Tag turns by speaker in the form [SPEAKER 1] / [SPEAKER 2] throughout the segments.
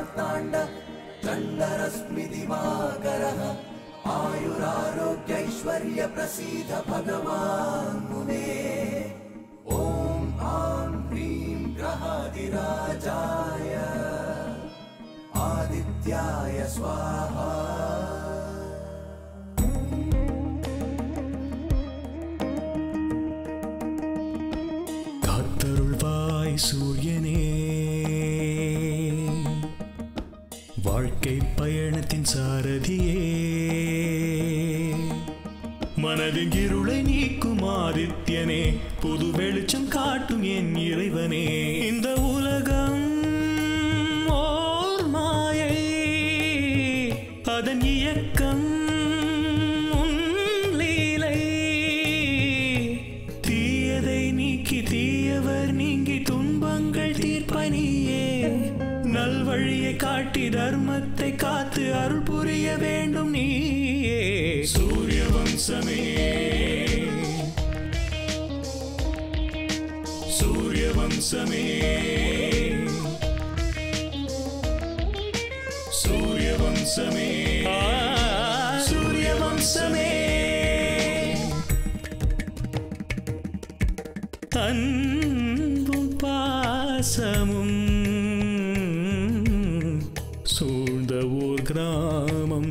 [SPEAKER 1] मार्ताण्ड चण्डरश्मिदिवाकरः आयुरारोग्यैश्वर्य प्रसीद भगवान् मुने ॐ आं ह्रीं ग्रहादिराजाय आदित्याय स्वाहा
[SPEAKER 2] காத்தருள்வாய் சூரியனே வாழ்க்கை பயணத்தின் சாரதியே மனதின் இருளை நீக்கும் ஆதித்யனே புது வெளிச்சம் காட்டும் என் இறைவனே இந்த உலகம் ஓர் மாயை அதன் இயக்கம் உன் லீலை தீயதை நீக்கி தீயவர் நீங்கி துன்பங்கள் தீர்ப்பனியே நல்வழியை காட்டி தர்மத்தை காத்து அருள் புரிய வேண்டும் நீயே சூரிய வம்சமே சூரிய வம்சமே சூரிய வம்சமே சூரிய வம்சமே அன்பும் பாசமும் சூழ்ந்த ஊர் கிராமம்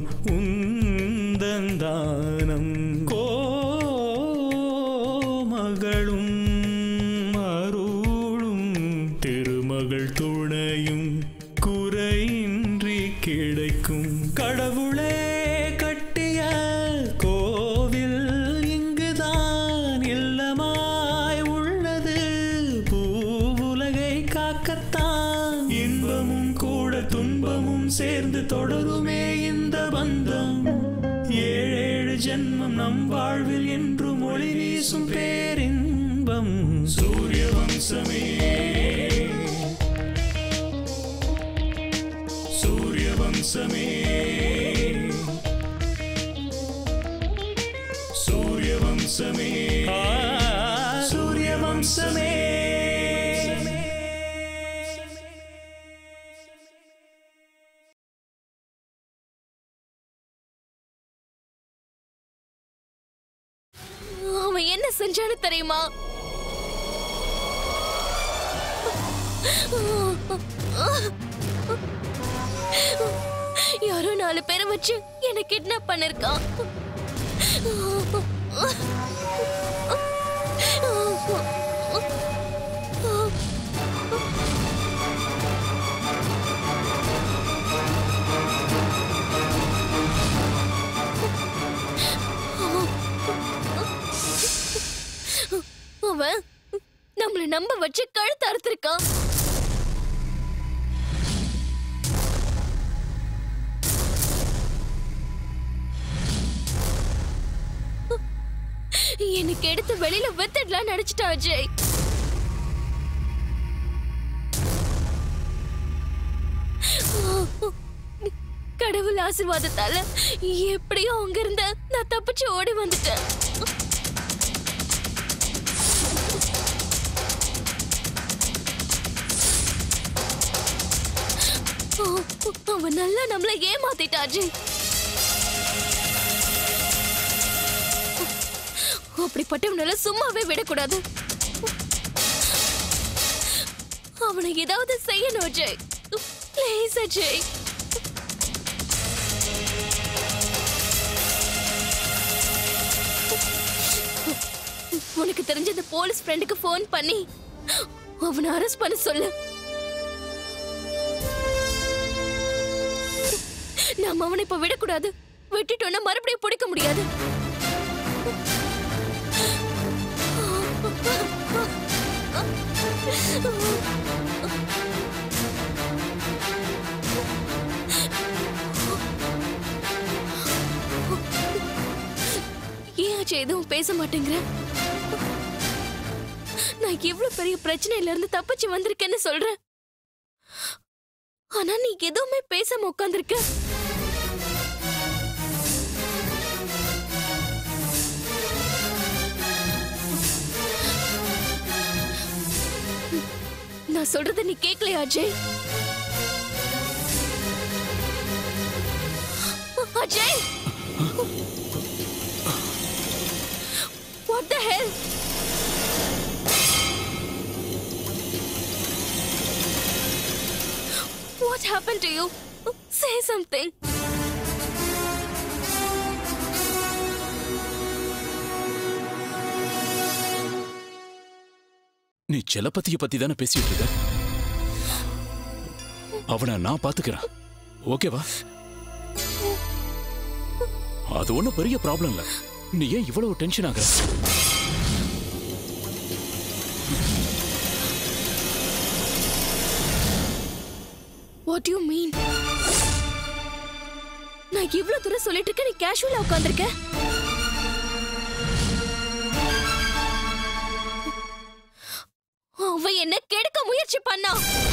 [SPEAKER 2] உந்தந்தானம் கோமகளும் அருளும் திருமகள் துணையும் குறையின்றி கிடைக்கும் கடவுளே கட்டிய கோவில் இங்குதான் இல்லமாய் உள்ளது பூவுலகை காக்கத்தான் இன்பமும் கூட துன்பமும் சேர்ந்து தொடருமே இந்த பந்தம் ஏழேழு ஜென்மம் நம் வாழ்வில் என்றும் ஒளி வீசும் பேரின்பம் சூரிய வம்சமே சூரிய வம்சமே சூரிய வம்சமே சூரிய வம்சமே
[SPEAKER 3] அவன் என்ன செஞ்சான்னு தெரியுமா யாரோ நாலு பேரை வச்சு என்ன கிட்னாப் பண்ணிருக்கான் அவன் நம்மள நம்ப வச்சு கழுத்து அறுத்திருக்கான் எனக்கு எடுத்து வெளியில வித்துடலாம் நினைச்சிட்டா அஜய் கடவுள் ஆசீர்வாதத்தால எப்படியோ அங்க இருந்த நான் தப்பிச்சு ஓடி வந்துட்டேன் ஓ, அவன் நல்லா நம்மள ஏமாத்திட்டா அஜய் அப்படிப்பட்டவனால சும்மாவே விடக்கூடாது அவனை ஏதாவது செய்யணும் அஜய் ப்ளீஸ் அஜய் உனக்கு தெரிஞ்ச அந்த போலீஸ் ஃப்ரெண்டுக்கு ஃபோன் பண்ணி அவனை அரெஸ்ட் பண்ண சொல்லு நாம அவனை இப்ப விடக்கூடாது விட்டுட்டோம்னா மறுபடியும் பிடிக்க முடியாது ஏன் ஆச்சு எதுவும் பேச மாட்டேங்கிற நான் எவ்வளவு பெரிய பிரச்சனையில இருந்து தப்பிச்சு வந்திருக்கேன்னு சொல்றேன் ஆனா நீ எதுவுமே பேசாம உட்காந்துருக்க நான் சொல்றத நீ கேட்கலையா Ajay Ajay What the hell? What happened to you? Say something.
[SPEAKER 4] நீ செலப்பத்திய பத்தி தானே பேசிட்டு இருக்க அவனை நான் பாத்துக்கிறேன் ஓகேவா அது ஒண்ணும் பெரிய ப்ராப்ளம் இல்ல நீ ஏன் இவ்வளவு டென்ஷன் ஆகுற
[SPEAKER 3] What do you mean? நான் இவ்ளோ தூரம் சொல்லிட்டு இருக்க நீ கேஷுவலா உட்கார்ந்திருக்க அவ என்ன கெடுக்க முயற்சி பண்ணா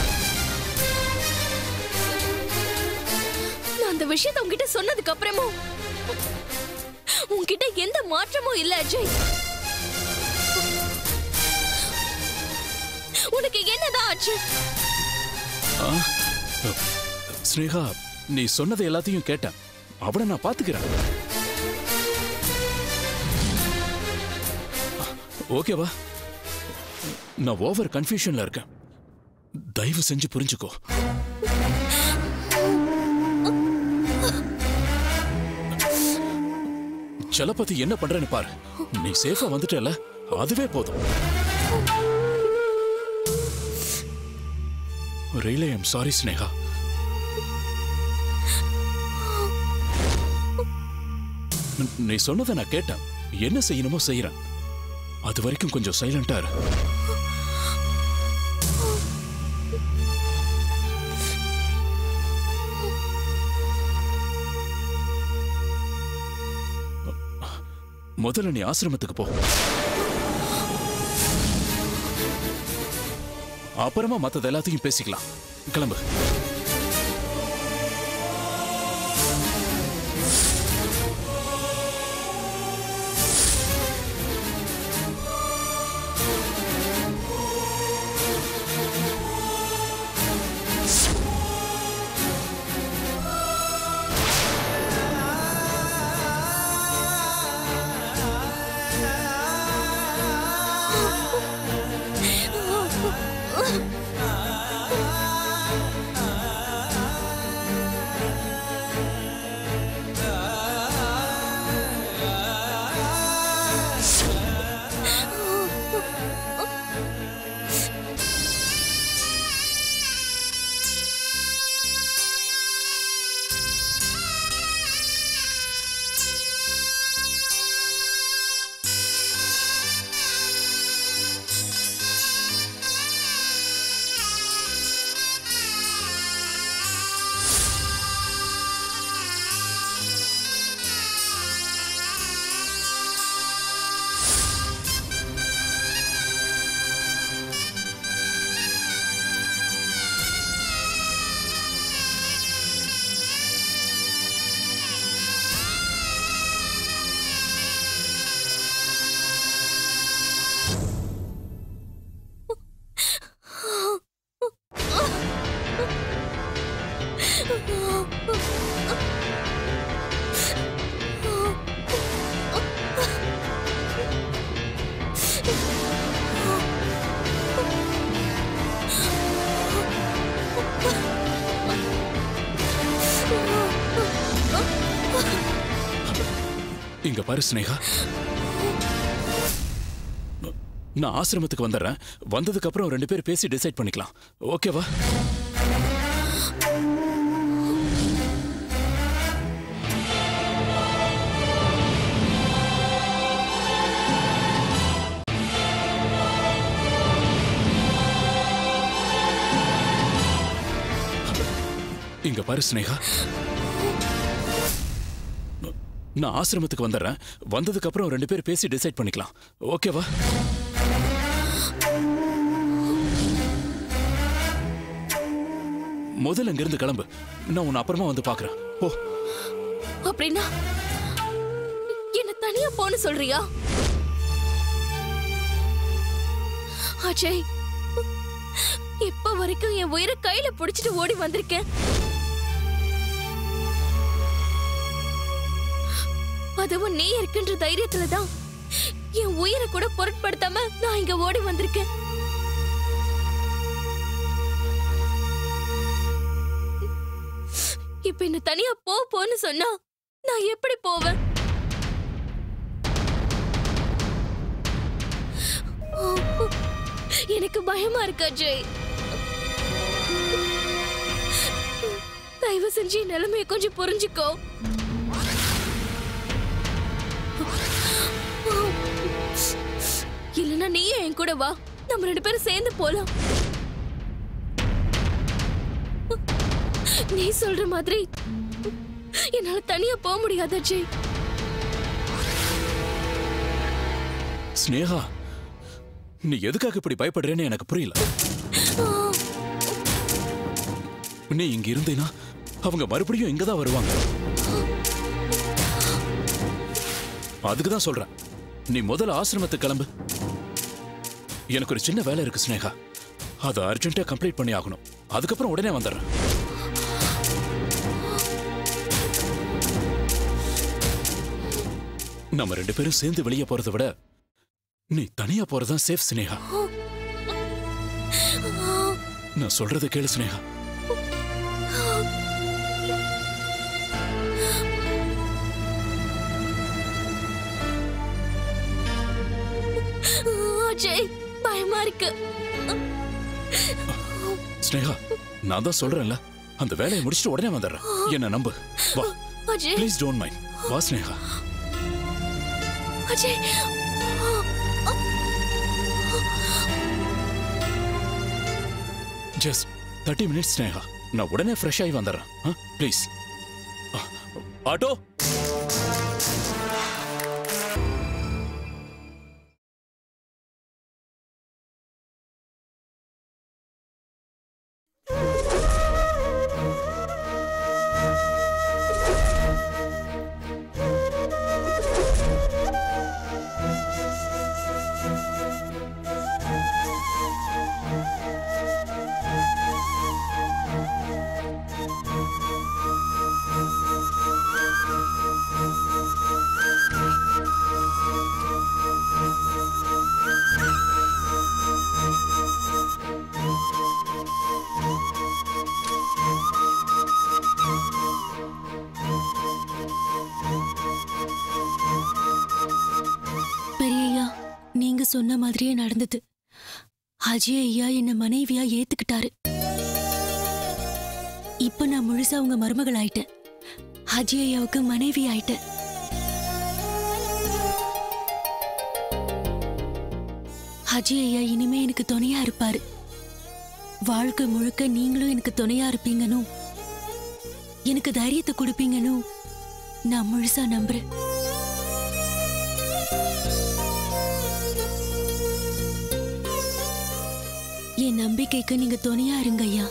[SPEAKER 3] நான் அந்த விஷயத்தை உன்கிட்ட சொன்னதுக்கு அப்புறமும் உன்கிட்ட எந்த மாற்றமும் இல்ல அஜய் உனக்கு என்னதான் ஆச்சு
[SPEAKER 4] ஆ? ஸ்னேகா நீ சொன்னது எல்லாத்தையும் கேட்டேன் அவனை நான் பாத்துக்கிறேன் ஓகேவா நான் ஓவர் கன்ஃபியூஷன்ல இருக்கேன் தயவு செஞ்சு புரிஞ்சுக்கோ செலப்பத்தி என்ன பண்றேன்னு பாரு நீ சேஃபா வந்துட்டல அதுவே போதும் ரியலி ஐம் சாரி ஸ்னேகா ந- நீ சொன்னதை நான் கேட்டேன் என்ன செய்யணுமோ செய்யறேன் அது வரைக்கும் கொஞ்சம் சைலண்டா இரு முதல்ல நீ ஆசிரமத்துக்கு போ அப்புறமா மத்தது எல்லாத்தையும் பேசிக்கலாம் கிளம்பு இங்க பாரு ஸ்னேகா நான் ஆசிரமத்துக்கு வந்துடுறேன் வந்ததுக்கு அப்புறம் ரெண்டு பேரும் பேசி டிசைட் பண்ணிக்கலாம் ஓகேவா இங்க பாரு ஸ்னேகா நான் ஆசிரமத்துக்கு வந்துடுறேன் வந்ததுக்கு அப்புறம் ரெண்டு பேரும் பேசி டிசைட் பண்ணிக்கலாம் ஓகேவா முதல்ல இங்கிருந்து கிளம்பு நான் உன்னை அப்புறமா வந்து பார்க்கறேன் ஓ
[SPEAKER 3] அப்படின்னா என்ன தனியா போன்னு சொல்றியா அஜய் இப்ப வரைக்கும் என் உயிரை கையில புடிச்சிட்டு ஓடி வந்திருக்கேன் அதுவும் நீ இருக்கின்ற தைரியத்துல தான் என் உயிரை கூட பொருட்படுத்தாம நான் இங்க ஓடி வந்திருக்கேன் இப்ப என்ன தனியா போ போன்னு சொன்னா நான் எப்படி போவேன் எனக்கு பயமா இருக்கு அஜய் தயவு செஞ்சு என் நிலைமையை கொஞ்சம் புரிஞ்சுக்கோ இல்லைன்னா நீயே என் கூட வா நம்ம ரெண்டு பேரும் சேர்ந்து போலாம் நீ சொல்ற மாதிரி என்னால தனியா போக முடியாது அஜய்
[SPEAKER 4] ஸ்னேகா நீ எதுக்காக இப்படி பயப்படுறேன்னு எனக்கு புரியல நீ இங்க இருந்தீனா அவங்க மறுபடியும் இங்க தான் வருவாங்க அதுக்கு தான் சொல்றேன் நீ முதல்ல ஆசிரமத்துக்கு கிளம்பு எனக்கு ஒரு சின்ன வேலை இருக்கு ஸ்னேகா அதை அர்ஜென்ட்டா கம்ப்ளீட் பண்ணி ஆகணும் அதுக்கப்புறம் உடனே வந்துடுறேன் நம்ம ரெண்டு பேரும் சேர்ந்து வெளியே போறதை விட நீ தனியா போறதுதான் சேஃப் ஸ்னேகா நான் சொல்றதை கேளு ஸ்னேகா
[SPEAKER 3] அஜய் பயமா இருக்கு
[SPEAKER 4] ஸ்னேகா நான் தான் சொல்றேன்ல அந்த வேலையை முடிச்சுட்டு உடனே வந்துடுறேன் என்ன நம்பு வா
[SPEAKER 3] அஜய்
[SPEAKER 4] ப்ளீஸ் டோன்ட் மைண்ட் வா Sneha
[SPEAKER 3] Ajay
[SPEAKER 4] just thirty minutes Sneha நான் உடனே ஃப்ரெஷ் ஆகி வந்துடுறேன் ப்ளீஸ் ஆட்டோ
[SPEAKER 5] பெரியய்யா நீங்க சொன்ன மாதிரியே நடந்தது அஜய் ஐயா என்ன மனைவியா ஏத்துக்கிட்டாரு இப்ப நான் முழுசா உங்க மருமகள் ஆயிட்டேன் அஜய் ஐயாவுக்கு மனைவி ஆயிட்டேன் அஜய் ஐயா இனிமே எனக்கு துணையா இருப்பாரு வாழ்க்கை முழுக்க நீங்களும் எனக்கு துணையா இருப்பீங்கன்னு எனக்கு தைரியத்தை கொடுப்பீங்கன்னு நான் முழுசா நம்புறேன் என் நம்பிக்கைக்கு நீங்க துணையா இருங்க ஐயா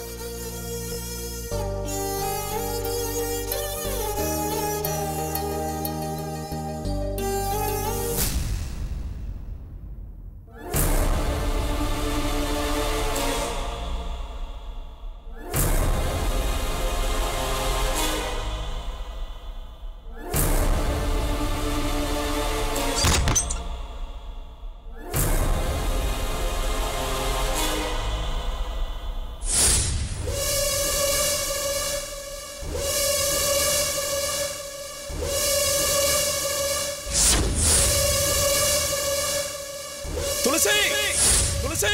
[SPEAKER 4] துளசி துளசி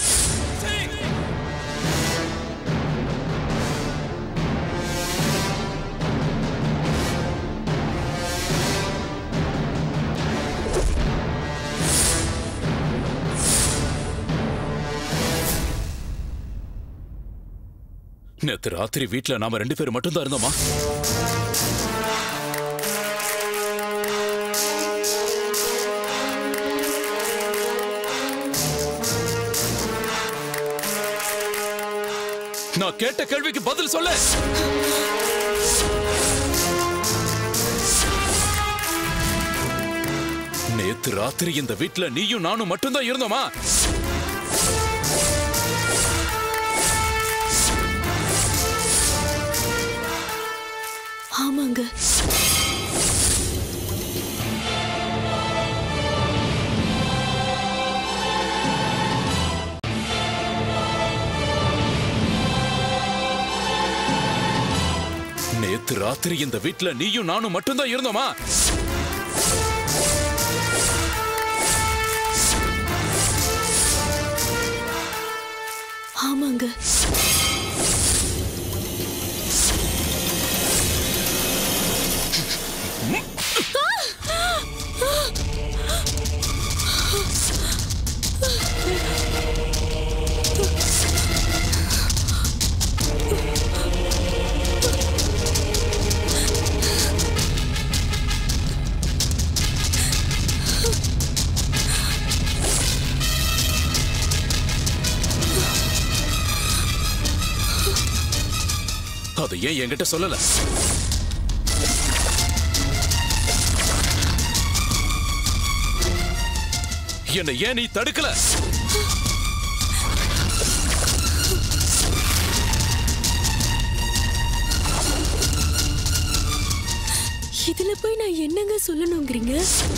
[SPEAKER 4] நேத்து ராத்திரி வீட்ல நாம ரெண்டு பேரும் மட்டும்தான் இருந்தோமா நான் கேட்ட கேள்விக்கு பதில் சொல்லு நேத்து ராத்திரி இந்த வீட்ல நீயும் நானும் மட்டும்தான் இருந்தோமா
[SPEAKER 5] ஆமாங்க
[SPEAKER 4] ராத்திரி இந்த வீட்ல நீயும் நானும் மட்டும்தான் இருந்தோமா
[SPEAKER 5] ஆமாங்க
[SPEAKER 4] அதை ஏன் என்கிட்ட சொல்லல என்னை ஏன் நீ தடுக்கல
[SPEAKER 5] இதுல போய் நான் என்னங்க சொல்லணுங்கிறீங்க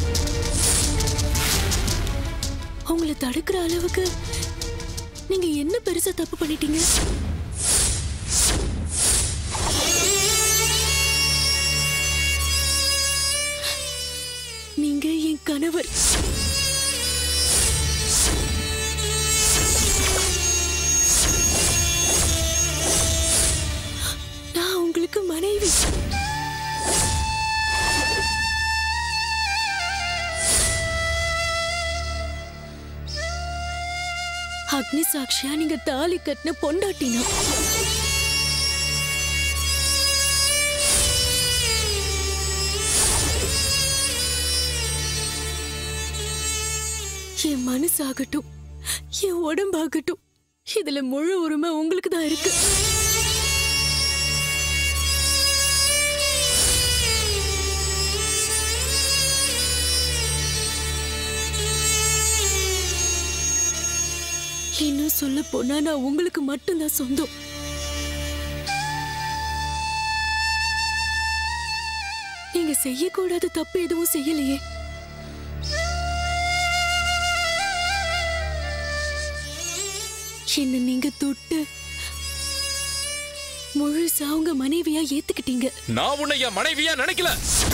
[SPEAKER 5] உங்களை தடுக்கிற அளவுக்கு நீங்க என்ன பெருசா தப்பு பண்ணிட்டீங்க நீங்க என் கணவர் நான் உங்களுக்கு மனைவி அக்னி சாட்சியா நீங்க தாலி கட்டின பொண்டாட்டினா என் மனசாகட்டும் என் உடம்பாகட்டும் இதுல முழு உரிமை உங்களுக்கு தான் இருக்கு இன்னும் சொல்ல போனா நான் உங்களுக்கு மட்டும்தான் சொந்தம் நீங்க செய்யக்கூடாத தப்பு எதுவும் செய்யலையே என்ன நீங்க தொட்டு முழுசா உங்க மனைவியா ஏத்துக்கிட்டீங்க
[SPEAKER 4] நான் உன்னை என் மனைவியா நினைக்கல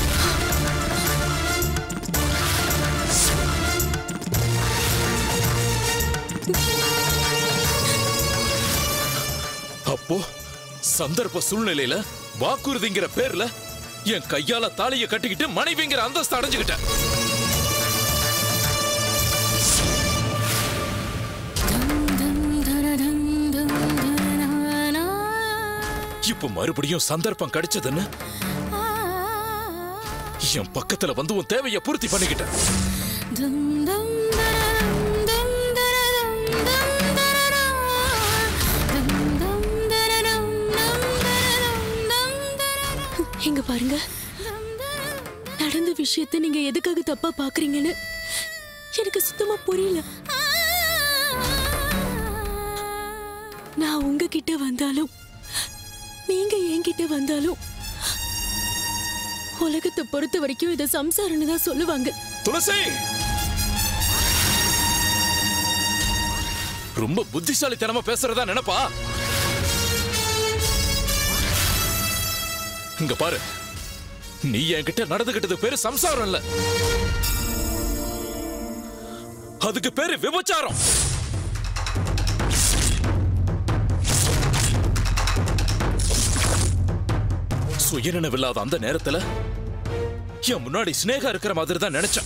[SPEAKER 4] அப்போ சந்தர்ப்ப சூழ்நிலையில வாக்குறுதிங்கிற பேர்ல என் கையால தாலிய கட்டிக்கிட்டு மனைவிங்கிற அந்தஸ்து அடைஞ்சுக்கிட்டேன் இப்ப மறுபடியும் சந்தர்ப்பம் கிடைச்சதுன்னு என் பக்கத்துல வந்து உன் தேவைய பூர்த்தி பண்ணிக்கிட்டேன்
[SPEAKER 5] இங்க பாருங்க நடந்த விஷயத்தை நீங்க எதுக்காக தப்பா பாக்குறீங்கன்னு எனக்கு சுத்தமா புரியல நான் உங்ககிட்ட வந்தாலும் நீங்க என்கிட்ட வந்தாலும் உலகத்தை பொறுத்த வரைக்கும் இத சம்சாரம்னு தான் சொல்லுவாங்க
[SPEAKER 4] துளசி ரொம்ப புத்திசாலித்தனமா பேசுறதா நினைப்பா இங்க பாரு நீ என்கிட்ட நடந்துகிட்டது பேரு சம்சாரம் இல்ல அதுக்கு பேரு விபச்சாரம் சுயநினைவில்லாத அந்த நேரத்துல என் முன்னாடி சினேகா இருக்கிற மாதிரி தான் நினைச்சேன்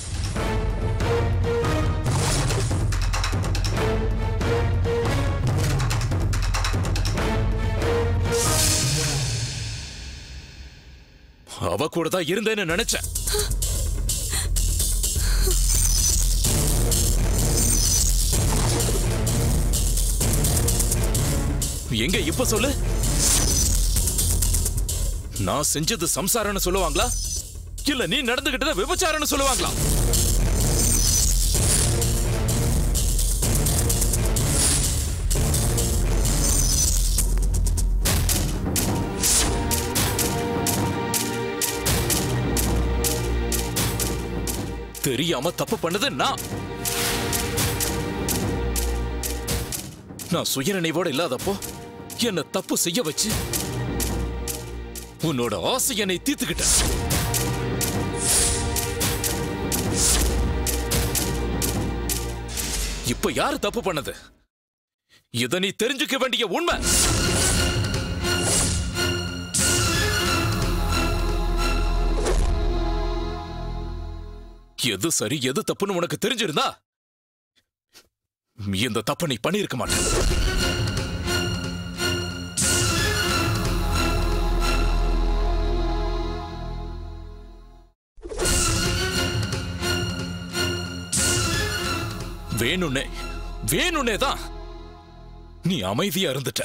[SPEAKER 4] அவ கூட தான் இருந்தேன்னு நினைச்சேன் எங்க இப்ப சொல்லு நான் செஞ்சது சம்சாரம்னு சொல்லுவாங்களா இல்ல நீ நடந்துகிட்டத விபச்சாரம்னு சொல்லுவாங்களா தெரியாம தப்பு பண்ணது நான் நான் சுயநினைவோட இல்லாதப்போ என்ன தப்பு செய்ய வச்சு உன்னோட ஆசையை நீ தீர்த்துக்கிட்ட இப்ப யாரு தப்பு பண்ணது இத நீ தெரிஞ்சுக்க வேண்டிய உண்மை எது சரி எது தப்புன்னு உனக்கு தெரிஞ்சிருந்தா இந்த தப்பை நீ பண்ணியிருக்க மாட்ட வேணும்னே வேணும்னே தான் நீ அமைதியா இருந்துட்ட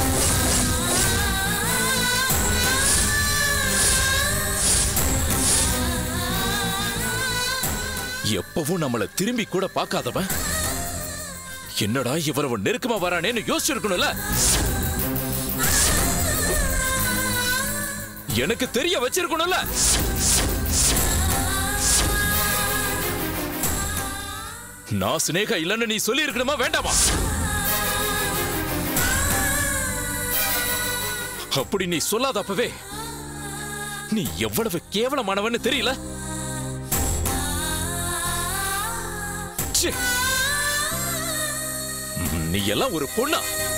[SPEAKER 4] எப்பவும் நம்மள திரும்பி கூட பார்க்காதவன் என்னடா இவ்வளவு நெருக்கமா வரானேன்னு யோசிச்சிருக்கணும்ல எனக்கு தெரிய வச்சிருக்கணும்ல நான் சினேகா இல்லைன்னு நீ சொல்லி இருக்கணுமா வேண்டாமா அப்படி நீ சொல்லாத அப்பவே நீ எவ்வளவு கேவலமானவன்னு தெரியல ச்சே. நீ எல்லாம் ஒரு பொண்ணா